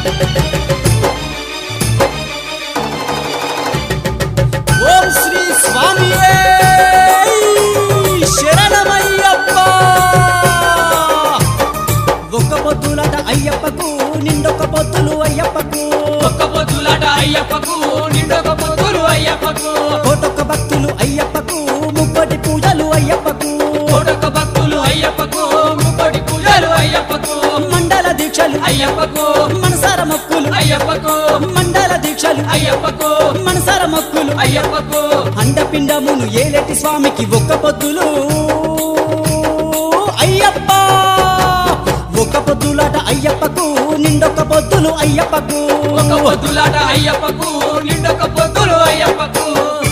ఓం శ్రీ స్వామి శరణమయ్యప్ప ఒక్క పొద్దులట అయ్యప్పకు నిండొక్క పొద్దులు అయ్యప్పకు ఒక్క పొద్దులాట అయ్యప్పకు నిండొక పొద్దులు అయ్యప్పకు కోటొక్క భక్తులు అయ్యప్పకు ముప్పటి పూజలు అయ్యప్పకు కోటొక్క భక్తులు అయ్యప్పకు ముప్పటి పూజలు అయ్యప్పకు మండల దీక్షలు అయ్యప్పకు మనసార మొక్కులు అయ్యప్పకు మండల దీక్షలు అయ్యప్పకు మనసార మొక్కులు అయ్యప్పకు అండపిండమును ఏలేటి స్వామికి ఒక్క పొద్దులు అయ్యప్ప ఒక్క పొద్దులాట అయ్యప్పకు నిండొక్క పొద్దులు అయ్యప్పకు ఒక పొద్దులాట అయ్యప్పకు నిండొక పొద్దులు అయ్యప్పకు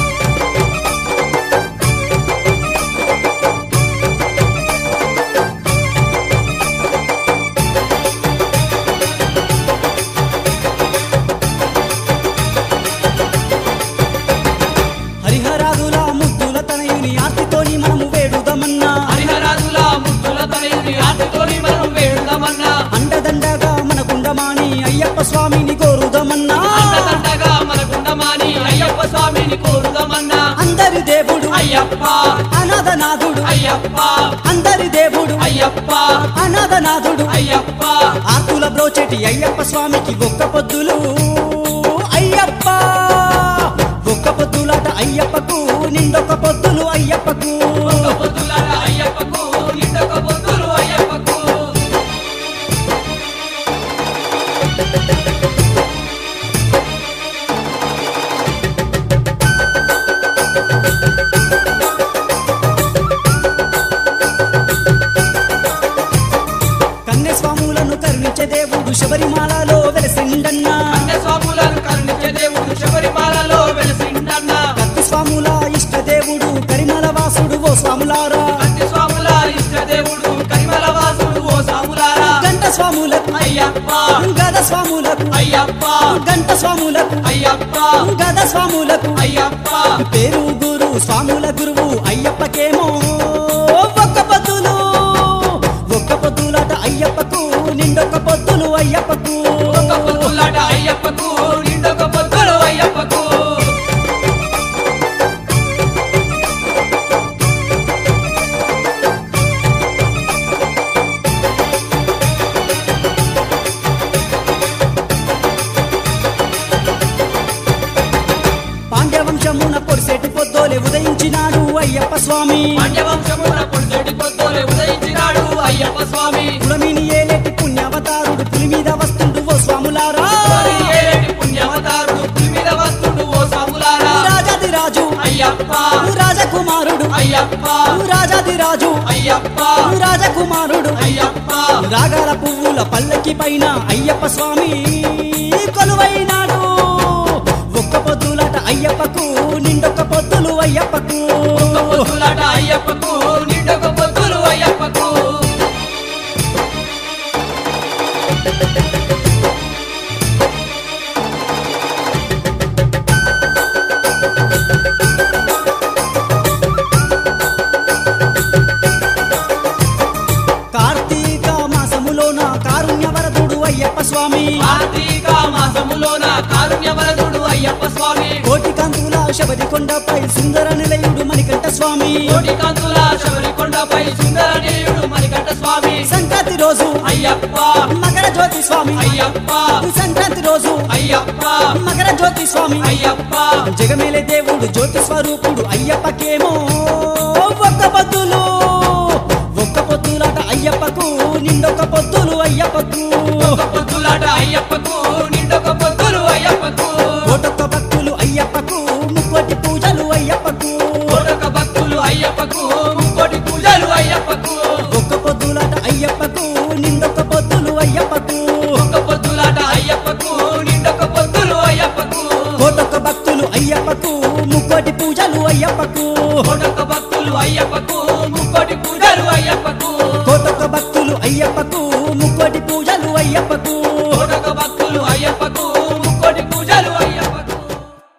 హరిహరాదుల ముద్దుల తనయుని ఆర్తితోని మనము వేడుదమన్నా హరిహరాజుల ముద్దుల తనయుని ఆటతోని మనం వేడుదామన్నా అండదండగా మనకుండమాని అయ్యప్ప స్వామిని కోరుదమన్నా అండదండగా మనకుండమాని అయ్యప్ప స్వామిని కోరుదామన్నా అందరి దేవుడు అయ్యప్ప అనాథనాథుడు అయ్యప్ప అందరి దేవుడు అయ్యప్ప అనాథనాథుడు అయ్యప్ప ఆర్తుల బ్రోచెటి అయ్యప్ప స్వామికి ఒక్క పొద్దులు అయ్యప్ప ఒక్క పొద్దులాట అయ్యప్పకు నిండొక్క పొద్దులు అయ్యప్పకు ఒక పొద్దులాట అయ్యప్పకు నిండొక పొద్దులు అయ్యప్పకు కన్నె స్వాములను కరుణించే దేవుడు శబరిమాలలో వెలసిండన్నా అన్య స్వాములను కరుణించే దేవుడు శబరిమాలలో వెలసిండన్న కత్తి స్వాముల ఇష్ట దేవుడు కరిమల వాసుడు ఓ స్వాములారా అన్య స్వాముల ఇష్ట దేవుడు కరిమల వాసుడు ఓ సాములారా గంట స్వాములకు అయ్యప్ప గద స్వాములకు అయ్యప్ప గంట స్వాములకు అయ్యప్ప గద స్వాములకు అయ్యప్ప పేరు గురు స్వాముల గురువు అయ్యప్పకేమో ఒక్క పొద్దులు ఒక్క పొద్దులాట అయ్యప్పకు నిండొక్క పొద్దులు అయ్యప్పకు ఒక పొద్దులాట అయ్యప్పకు నిండొక పొద్దులు అయ్యప్పకు పాండ్యవంశమున పొడిసేటి పొద్దోలే ఉదయించినాడు అయ్యప్ప స్వామి పాండ్యవంశమున పొడిచెటి పొద్దులే ఉదయించినాడు అయ్యప్ప స్వామి పులమిని ఏలేటి పుణ్యావతారుడు పులి మీద వస్తుండు ఓ స్వాములారా మరి ఏలేటి పుణ్యవతారుడు పులి మీద వస్తుండు ఓ సాములారా రాజాది రాజు అయ్యప్ప రాజకుమారుడు అయ్యప్ప రాజాది రాజు అయ్యప్ప రాజకుమారుడు అయ్యప్ప రాగాల పువ్వుల పల్లకి పైన అయ్యప్ప స్వామి కొలువైనాడు ఒక్క పొద్దులాట అయ్యప్పకు నిండొక్క పొద్దులు అయ్యప్పకు ఒక పొద్దులాట అయ్యప్పకు నిండొక పొద్దులు అయ్యప్పకు కార్తీక మాసములోన కారుణ్యవరదుడు అయ్యప్ప స్వామి కార్తీక మాసములోన కారుణ్యవరదుడు అయ్యప్ప స్వామి కోటి కాంతుల శబరి కొండపై సుందర నిలయుడు మణికంఠ స్వామి కోటి కాంతుల శబరికొండపై సుందర నీయుడు మణికంఠ స్వామి సంక్రాంతి రోజు అయ్యప్ప మకర జ్యోతి స్వామి అయ్యప్ప సంక్రాంతి రోజు అయ్యప్ప మకర జ్యోతి స్వామి అయ్యప్ప జగమేలే దేవుడు జ్యోతి స్వరూపుడు అయ్యప్పకేమో ఒక్క పొద్దులు ఒక్క పొద్దులాట అయ్యప్పకు నిండొక్క పొద్దులు అయ్యప్పకు ఒక పొద్దులాట అయ్యప్పకు నిండొక పొద్దులు అయ్యప్పకు కోటొక్క భక్తులు అయ్యప్పకు ముక్కోటి పూజలు అయ్యప్పకు కోటొక భక్తులు అయ్యప్పకు ముక్కోటి పూజలు అయ్యప్పకు ఒక్క పొద్దులాట అయ్యప్పకు నిండొక్క పొద్దులు అయ్యప్పకు ఒక పొద్దులాట అయ్యప్పకు నిండొక పొద్దులు అయ్యప్పకు కోటొక్క భక్తులు అయ్యప్పకు ముక్కోటి పూజలు అయ్యప్పకు కోటొక భక్తులు అయ్యప్పకు ముక్కోటి పూజలు అయ్యప్పకు కోటొక్క భక్తులు అయ్యప్పకు ముక్కోటి పూజలు అయ్యప్పకు కోటొక భక్తులు అయ్యప్పకు